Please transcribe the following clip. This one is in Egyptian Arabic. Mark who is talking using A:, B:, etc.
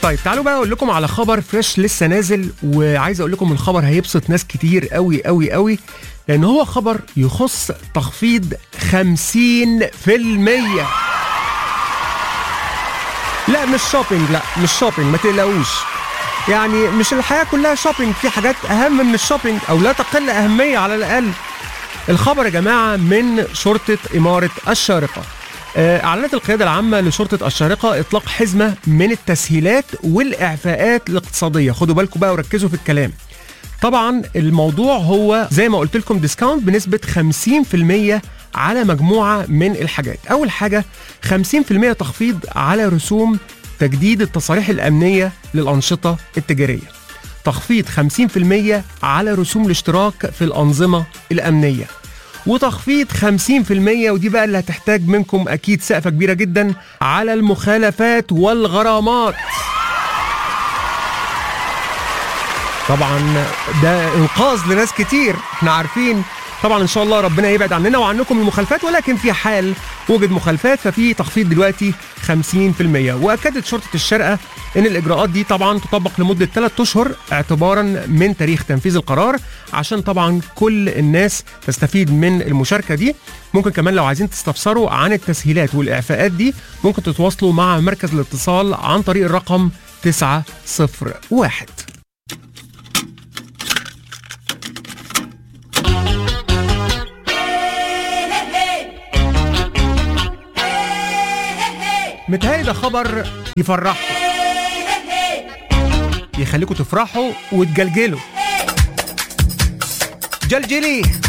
A: طيب تعالوا بقى اقول لكم على خبر فريش لسه نازل وعايز اقول لكم الخبر هيبسط ناس كتير قوي قوي قوي لان هو خبر يخص تخفيض 50% لا مش شوبينج لا مش شوبينج ما تقلقوش يعني مش الحياه كلها شوبينج في حاجات اهم من الشوبينج او لا تقل اهميه على الاقل الخبر يا جماعه من شرطه اماره الشارقه آه، اعلنت القياده العامه لشرطه الشارقه اطلاق حزمه من التسهيلات والاعفاءات الاقتصاديه خدوا بالكم بقى وركزوا في الكلام طبعا الموضوع هو زي ما قلت لكم ديسكاونت بنسبه 50% على مجموعه من الحاجات اول حاجه 50% تخفيض على رسوم تجديد التصاريح الامنيه للانشطه التجاريه تخفيض 50% على رسوم الاشتراك في الانظمه الامنيه وتخفيض 50% ودي بقى اللي هتحتاج منكم اكيد سقفه كبيره جدا على المخالفات والغرامات طبعا ده انقاذ لناس كتير احنا عارفين طبعا ان شاء الله ربنا يبعد عننا وعنكم المخالفات ولكن في حال وجد مخالفات ففي تخفيض دلوقتي 50% واكدت شرطه الشارقه ان الاجراءات دي طبعا تطبق لمده 3 اشهر اعتبارا من تاريخ تنفيذ القرار عشان طبعا كل الناس تستفيد من المشاركه دي ممكن كمان لو عايزين تستفسروا عن التسهيلات والاعفاءات دي ممكن تتواصلوا مع مركز الاتصال عن طريق الرقم 901 متهيألي ده خبر يفرحكم يخليكم تفرحوا وتجلجلوا جلجلي